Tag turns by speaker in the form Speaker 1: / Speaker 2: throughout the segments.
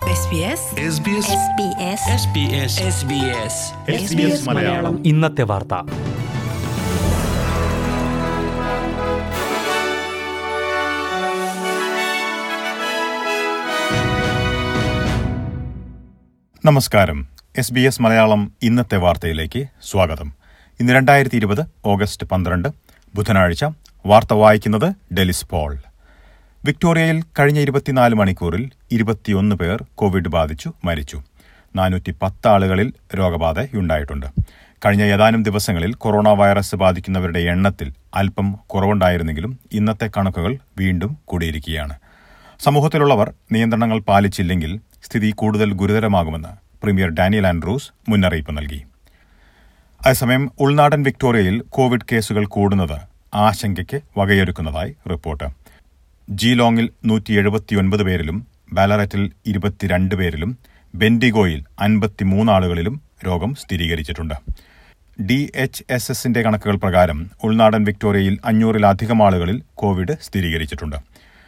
Speaker 1: മലയാളം
Speaker 2: ഇന്നത്തെ വാർത്ത
Speaker 3: നമസ്കാരം എസ് ബി എസ് മലയാളം ഇന്നത്തെ വാർത്തയിലേക്ക് സ്വാഗതം ഇന്ന് രണ്ടായിരത്തി ഇരുപത് ഓഗസ്റ്റ് പന്ത്രണ്ട് ബുധനാഴ്ച വാർത്ത വായിക്കുന്നത് ഡെലിസ് പോൾ വിക്ടോറിയയിൽ കഴിഞ്ഞ ഇരുപത്തിനാല് മണിക്കൂറിൽ ഇരുപത്തിയൊന്ന് പേർ കോവിഡ് ബാധിച്ചു മരിച്ചു നാനൂറ്റി പത്ത് ആളുകളിൽ രോഗബാധയുണ്ടായിട്ടുണ്ട് കഴിഞ്ഞ ഏതാനും ദിവസങ്ങളിൽ കൊറോണ വൈറസ് ബാധിക്കുന്നവരുടെ എണ്ണത്തിൽ അല്പം കുറവുണ്ടായിരുന്നെങ്കിലും ഇന്നത്തെ കണക്കുകൾ വീണ്ടും കൂടിയിരിക്കുകയാണ് സമൂഹത്തിലുള്ളവർ നിയന്ത്രണങ്ങൾ പാലിച്ചില്ലെങ്കിൽ സ്ഥിതി കൂടുതൽ ഗുരുതരമാകുമെന്ന് പ്രീമിയർ ഡാനിയൽ ആൻഡ്രൂസ് മുന്നറിയിപ്പ് നൽകി അതേസമയം ഉൾനാടൻ വിക്ടോറിയയിൽ കോവിഡ് കേസുകൾ കൂടുന്നത് ആശങ്കയ്ക്ക് വകയൊരുക്കുന്നതായി റിപ്പോർട്ട് ജീലോങ്ങിൽ നൂറ്റി എഴുപത്തിയൊൻപത് പേരിലും ബാലററ്റിൽ ഇരുപത്തിരണ്ട് പേരിലും ബെൻഡിഗോയിൽ അൻപത്തിമൂന്ന് ആളുകളിലും രോഗം സ്ഥിരീകരിച്ചിട്ടുണ്ട് ഡി എച്ച് എസ് എസിന്റെ കണക്കുകൾ പ്രകാരം ഉൾനാടൻ വിക്ടോറിയയിൽ അഞ്ഞൂറിലധികം ആളുകളിൽ കോവിഡ് സ്ഥിരീകരിച്ചിട്ടുണ്ട്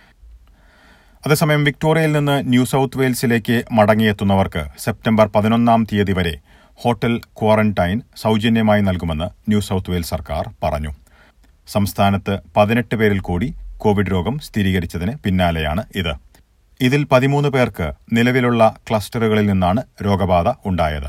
Speaker 3: അതേസമയം വിക്ടോറിയയിൽ നിന്ന് ന്യൂ സൌത്ത് വെയിൽസിലേക്ക് മടങ്ങിയെത്തുന്നവർക്ക് സെപ്റ്റംബർ പതിനൊന്നാം തീയതി വരെ ഹോട്ടൽ ക്വാറന്റൈൻ സൌജന്യമായി നൽകുമെന്ന് ന്യൂ സൌത്ത് വെയിൽസ് സർക്കാർ പറഞ്ഞു സംസ്ഥാനത്ത് പതിനെട്ട് പേരിൽ കൂടി കോവിഡ് രോഗം സ്ഥിരീകരിച്ചതിന് പിന്നാലെയാണ് ഇത് ഇതിൽ പതിമൂന്ന് പേർക്ക് നിലവിലുള്ള ക്ലസ്റ്ററുകളിൽ നിന്നാണ് രോഗബാധ ഉണ്ടായത്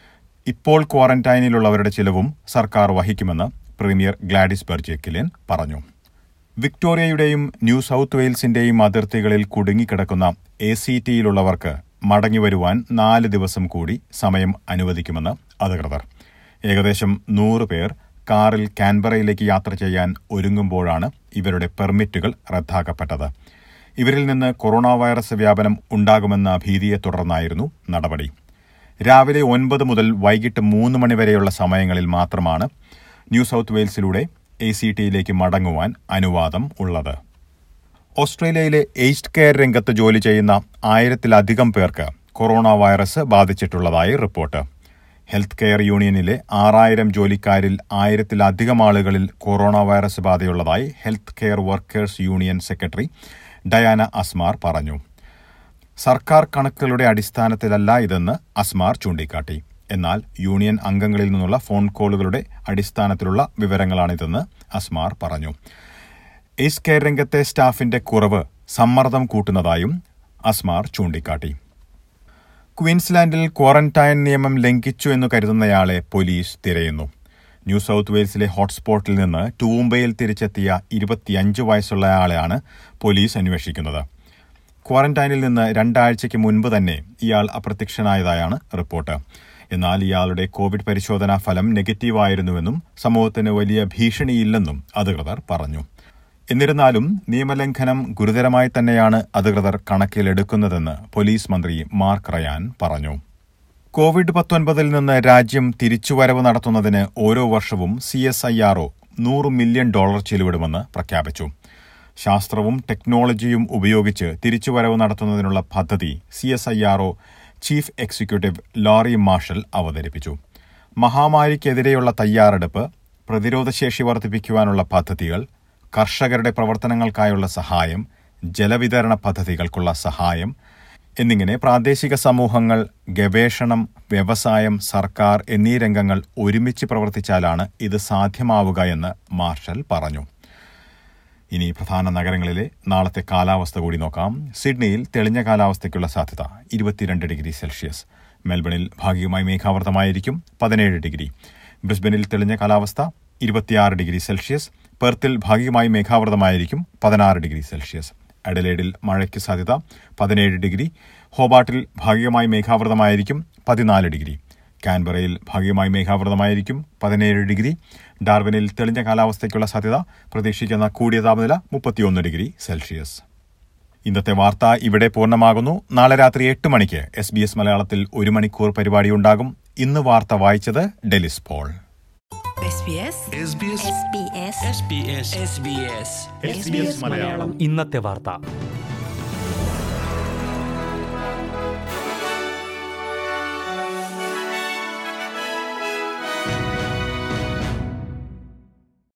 Speaker 3: ഇപ്പോൾ ക്വാറന്റൈനിലുള്ളവരുടെ ചിലവും സർക്കാർ വഹിക്കുമെന്ന് പ്രീമിയർ ഗ്ലാഡിസ് ബെർജേക്കിലിൻ പറഞ്ഞു വിക്ടോറിയയുടെയും ന്യൂ സൌത്ത് വെയിൽസിന്റെയും അതിർത്തികളിൽ കുടുങ്ങിക്കിടക്കുന്ന എ സി ടിയിലുള്ളവർക്ക് മടങ്ങിവരുവാൻ നാല് ദിവസം കൂടി സമയം അനുവദിക്കുമെന്ന് അധികൃതർ ഏകദേശം നൂറ് പേർ കാറിൽ കാൻബറയിലേക്ക് യാത്ര ചെയ്യാൻ ഒരുങ്ങുമ്പോഴാണ് ഇവരുടെ പെർമിറ്റുകൾ റദ്ദാക്കപ്പെട്ടത് ഇവരിൽ നിന്ന് കൊറോണ വൈറസ് വ്യാപനം ഉണ്ടാകുമെന്ന ഭീതിയെ തുടർന്നായിരുന്നു നടപടി രാവിലെ ഒൻപത് മുതൽ വൈകിട്ട് മൂന്ന് മണിവരെയുള്ള സമയങ്ങളിൽ മാത്രമാണ് ന്യൂ സൌത്ത് വെയിൽസിലൂടെ എ സി ടിയിലേക്ക് മടങ്ങുവാൻ അനുവാദം ഉള്ളത് ഓസ്ട്രേലിയയിലെ ഏജ്ഡ് കെയർ രംഗത്ത് ജോലി ചെയ്യുന്ന ആയിരത്തിലധികം പേർക്ക് കൊറോണ വൈറസ് ബാധിച്ചിട്ടുള്ളതായി റിപ്പോർട്ട് ഹെൽത്ത് കെയർ യൂണിയനിലെ ആറായിരം ജോലിക്കാരിൽ ആയിരത്തിലധികം ആളുകളിൽ കൊറോണ വൈറസ് ബാധയുള്ളതായി health care workers union secretary Diana Asmar പറഞ്ഞു സർക്കാർ കണക്കുകളുടെ അടിസ്ഥാനത്തിലല്ല ഇതെന്ന് അസ്മാർ ചൂണ്ടിക്കാട്ടി എന്നാൽ യൂണിയൻ അംഗങ്ങളിൽ നിന്നുള്ള ഫോൺ കോളുകളുടെ അടിസ്ഥാനത്തിലുള്ള വിവരങ്ങളാണിതെന്ന് അസ്മാർ പറഞ്ഞു എയ്സ് കെയർ രംഗത്തെ സ്റ്റാഫിന്റെ കുറവ് സമ്മർദ്ദം കൂട്ടുന്നതായും അസ്മാർ ചൂണ്ടിക്കാട്ടി ക്വീൻസ്ലാൻഡിൽ ക്വാറന്റൈൻ നിയമം ലംഘിച്ചു എന്ന് കരുതുന്നയാളെ പോലീസ് തിരയുന്നു ന്യൂ സൌത്ത് വെയിൽസിലെ ഹോട്ട്സ്പോട്ടിൽ നിന്ന് ടൂംബയിൽ തിരിച്ചെത്തിയ ഇരുപത്തിയഞ്ച് വയസ്സുള്ളയാളെയാണ് പോലീസ് അന്വേഷിക്കുന്നത് ക്വാറന്റൈനിൽ നിന്ന് രണ്ടാഴ്ചയ്ക്ക് മുൻപ് തന്നെ ഇയാൾ അപ്രത്യക്ഷനായതായാണ് റിപ്പോർട്ട് എന്നാൽ ഇയാളുടെ കോവിഡ് പരിശോധനാ ഫലം നെഗറ്റീവായിരുന്നുവെന്നും സമൂഹത്തിന് വലിയ ഭീഷണിയില്ലെന്നും അധികൃതർ പറഞ്ഞു എന്നിരുന്നാലും നിയമലംഘനം ഗുരുതരമായി തന്നെയാണ് അധികൃതർ കണക്കിലെടുക്കുന്നതെന്ന് പോലീസ് മന്ത്രി മാർക്ക് റയാൻ പറഞ്ഞു കോവിഡ് പത്തൊൻപതിൽ നിന്ന് രാജ്യം തിരിച്ചുവരവ് നടത്തുന്നതിന് ഓരോ വർഷവും സി എസ് ഐ ആർഒ നൂറ് മില്യൺ ഡോളർ ചെലവിടുമെന്ന് പ്രഖ്യാപിച്ചു ശാസ്ത്രവും ടെക്നോളജിയും ഉപയോഗിച്ച് തിരിച്ചുവരവ് നടത്തുന്നതിനുള്ള പദ്ധതി C S I R O chief executive Laurie Marshall അവതരിപ്പിച്ചു മഹാമാരിക്കെതിരെയുള്ള തയ്യാറെടുപ്പ് പ്രതിരോധശേഷി വർദ്ധിപ്പിക്കുവാനുള്ള പദ്ധതികൾ കർഷകരുടെ പ്രവർത്തനങ്ങൾക്കായുള്ള സഹായം ജലവിതരണ പദ്ധതികൾക്കുള്ള സഹായം എന്നിങ്ങനെ പ്രാദേശിക സമൂഹങ്ങൾ ഗവേഷണം വ്യവസായം സർക്കാർ എന്നീ രംഗങ്ങൾ ഒരുമിച്ച് പ്രവർത്തിച്ചാലാണ് ഇത് സാധ്യമാവുക എന്ന് മാർഷൽ പറഞ്ഞു ഇനി പ്രധാന നഗരങ്ങളിലെ നാളത്തെ കാലാവസ്ഥ കൂടി നോക്കാം സിഡ്നിയിൽ തെളിഞ്ഞ കാലാവസ്ഥയ്ക്കുള്ള സാധ്യത ഇരുപത്തിരണ്ട് ഡിഗ്രി സെൽഷ്യസ് മെൽബണിൽ ഭാഗികമായി മേഘാവൃതമായിരിക്കും പതിനേഴ് ഡിഗ്രി ബ്രിസ്ബനിൽ തെളിഞ്ഞ കാലാവസ്ഥ ഇരുപത്തിയാറ് ഡിഗ്രി സെൽഷ്യസ് പെർത്തിൽ ഭാഗികമായി മേഘാവൃതമായിരിക്കും പതിനാറ് ഡിഗ്രി സെൽഷ്യസ് അഡലേഡിൽ മഴയ്ക്ക് സാധ്യത പതിനേഴ് ഡിഗ്രി ഹോബാട്ടിൽ ഭാഗികമായി മേഘാവൃതമായിരിക്കും പതിനാല് ഡിഗ്രി കാൻബറയിൽ ഭാഗികമായി മേഘാവൃതമായിരിക്കും പതിനേഴ് ഡിഗ്രി ഡാർവിനിൽ തെളിഞ്ഞ കാലാവസ്ഥയ്ക്കുള്ള സാധ്യത പ്രതീക്ഷിക്കുന്ന കൂടിയ താപനില മുപ്പത്തിയൊന്ന് ഡിഗ്രി സെൽഷ്യസ് ഇന്നത്തെ വാർത്ത ഇവിടെ പൂർണ്ണമാകുന്നു നാളെ രാത്രി എട്ട് മണിക്ക് എസ് ബി എസ് മലയാളത്തിൽ ഒരു മണിക്കൂർ പരിപാടി ഉണ്ടാകും ഇന്ന് വാർത്ത വായിച്ചത് ഡെലിസ് പോൾ
Speaker 2: ഇന്നത്തെ വാർത്ത